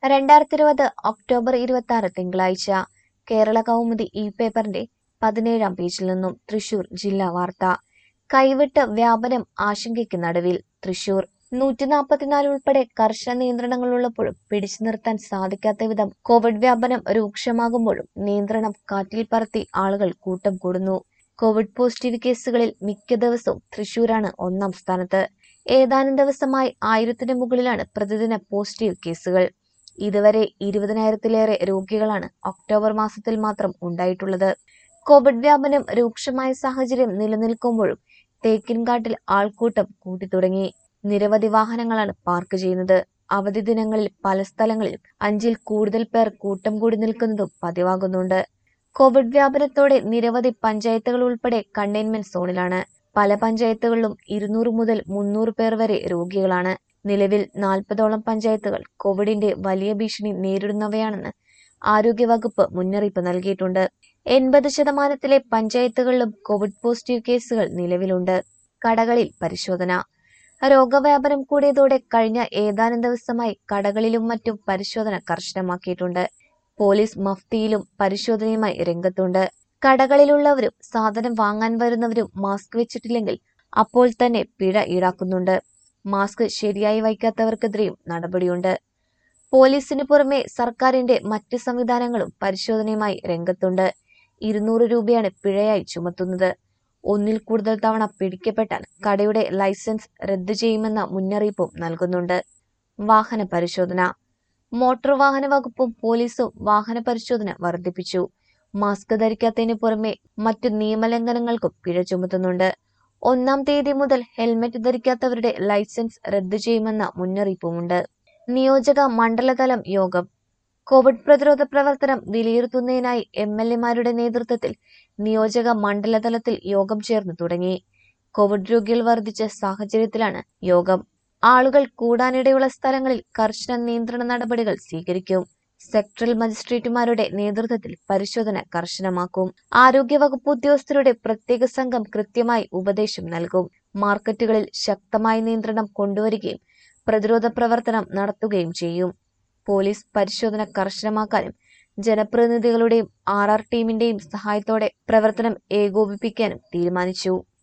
രണ്ടായിരത്തി ഇരുപത് ഒക്ടോബർ ഇരുപത്തി ആറ് തിങ്കളാഴ്ച കേരള കൗമുദി ഇ പേപ്പറിന്റെ പതിനേഴാം പേജിൽ നിന്നും തൃശൂർ ജില്ലാ വാർത്ത കൈവിട്ട് വ്യാപനം ആശങ്കയ്ക്ക് നടുവിൽ തൃശൂർ നൂറ്റി നാൽപ്പത്തിനാല് ഉൾപ്പെടെ കർശന നിയന്ത്രണങ്ങളുള്ളപ്പോഴും പിടിച്ചു നിർത്താൻ സാധിക്കാത്ത വിധം കോവിഡ് വ്യാപനം രൂക്ഷമാകുമ്പോഴും നിയന്ത്രണം കാറ്റിൽ പറത്തി ആളുകൾ കൂട്ടം കൂടുന്നു കോവിഡ് പോസിറ്റീവ് കേസുകളിൽ മിക്ക ദിവസവും തൃശൂരാണ് ഒന്നാം സ്ഥാനത്ത് ഏതാനും ദിവസമായി ആയിരത്തിന് മുകളിലാണ് പ്രതിദിന പോസിറ്റീവ് കേസുകൾ ഇതുവരെ ഇരുപതിനായിരത്തിലേറെ രോഗികളാണ് ഒക്ടോബർ മാസത്തിൽ മാത്രം ഉണ്ടായിട്ടുള്ളത് കോവിഡ് വ്യാപനം രൂക്ഷമായ സാഹചര്യം നിലനിൽക്കുമ്പോഴും തേക്കിൻകാട്ടിൽ ആൾക്കൂട്ടം കൂട്ടിത്തുടങ്ങി നിരവധി വാഹനങ്ങളാണ് പാർക്ക് ചെയ്യുന്നത് അവധി ദിനങ്ങളിൽ പല സ്ഥലങ്ങളിലും അഞ്ചിൽ കൂടുതൽ പേർ കൂട്ടം കൂടി നിൽക്കുന്നതും പതിവാകുന്നുണ്ട് കോവിഡ് വ്യാപനത്തോടെ നിരവധി പഞ്ചായത്തുകൾ ഉൾപ്പെടെ കണ്ടെയ്ൻമെന്റ് സോണിലാണ് പല പഞ്ചായത്തുകളിലും ഇരുന്നൂറ് മുതൽ മുന്നൂറ് പേർ വരെ രോഗികളാണ് നിലവിൽ നാൽപ്പതോളം പഞ്ചായത്തുകൾ കോവിഡിന്റെ വലിയ ഭീഷണി നേരിടുന്നവയാണെന്ന് ആരോഗ്യവകുപ്പ് മുന്നറിയിപ്പ് നൽകിയിട്ടുണ്ട് എൺപത് ശതമാനത്തിലെ പഞ്ചായത്തുകളിലും കോവിഡ് പോസിറ്റീവ് കേസുകൾ നിലവിലുണ്ട് കടകളിൽ പരിശോധന രോഗവ്യാപനം കൂടിയതോടെ കഴിഞ്ഞ ഏതാനും ദിവസമായി കടകളിലും മറ്റും പരിശോധന കർശനമാക്കിയിട്ടുണ്ട് പോലീസ് മഫ്തിയിലും പരിശോധനയുമായി രംഗത്തുണ്ട് കടകളിലുള്ളവരും സാധനം വാങ്ങാൻ വരുന്നവരും മാസ്ക് വെച്ചിട്ടില്ലെങ്കിൽ അപ്പോൾ തന്നെ പിഴ ഈടാക്കുന്നുണ്ട് മാസ്ക് ശരിയായി വയ്ക്കാത്തവർക്കെതിരെയും നടപടിയുണ്ട് പോലീസിന് പുറമെ സർക്കാരിന്റെ മറ്റ് സംവിധാനങ്ങളും പരിശോധനയുമായി രംഗത്തുണ്ട് ഇരുന്നൂറ് രൂപയാണ് പിഴയായി ചുമത്തുന്നത് ഒന്നിൽ കൂടുതൽ തവണ പിടിക്കപ്പെട്ടാൽ കടയുടെ ലൈസൻസ് റദ്ദു ചെയ്യുമെന്ന മുന്നറിയിപ്പും നൽകുന്നുണ്ട് വാഹന പരിശോധന മോട്ടോർ വാഹന വകുപ്പും പോലീസും വാഹന പരിശോധന വർദ്ധിപ്പിച്ചു മാസ്ക് ധരിക്കാത്തതിന് പുറമെ മറ്റു നിയമലംഘനങ്ങൾക്കും പിഴ ചുമത്തുന്നുണ്ട് ഒന്നാം തീയതി മുതൽ ഹെൽമറ്റ് ധരിക്കാത്തവരുടെ ലൈസൻസ് റദ്ദു ചെയ്യുമെന്ന മുന്നറിയിപ്പുമുണ്ട് നിയോജക മണ്ഡലതലം യോഗം കോവിഡ് പ്രതിരോധ പ്രവർത്തനം വിലയിരുത്തുന്നതിനായി എം എൽ എമാരുടെ നേതൃത്വത്തിൽ നിയോജക മണ്ഡലതലത്തിൽ യോഗം ചേർന്നു തുടങ്ങി കോവിഡ് രോഗികൾ വർദ്ധിച്ച സാഹചര്യത്തിലാണ് യോഗം ആളുകൾ കൂടാനിടയുള്ള സ്ഥലങ്ങളിൽ കർശന നിയന്ത്രണ നടപടികൾ സ്വീകരിക്കും സെക്ടറൽ മജിസ്ട്രേറ്റുമാരുടെ നേതൃത്വത്തിൽ പരിശോധന കർശനമാക്കും ആരോഗ്യവകുപ്പ് ഉദ്യോഗസ്ഥരുടെ പ്രത്യേക സംഘം കൃത്യമായി ഉപദേശം നൽകും മാർക്കറ്റുകളിൽ ശക്തമായ നിയന്ത്രണം കൊണ്ടുവരികയും പ്രതിരോധ പ്രവർത്തനം നടത്തുകയും ചെയ്യും പോലീസ് പരിശോധന കർശനമാക്കാനും ജനപ്രതിനിധികളുടെയും ആർ ആർ ടീമിന്റെയും സഹായത്തോടെ പ്രവർത്തനം ഏകോപിപ്പിക്കാനും തീരുമാനിച്ചു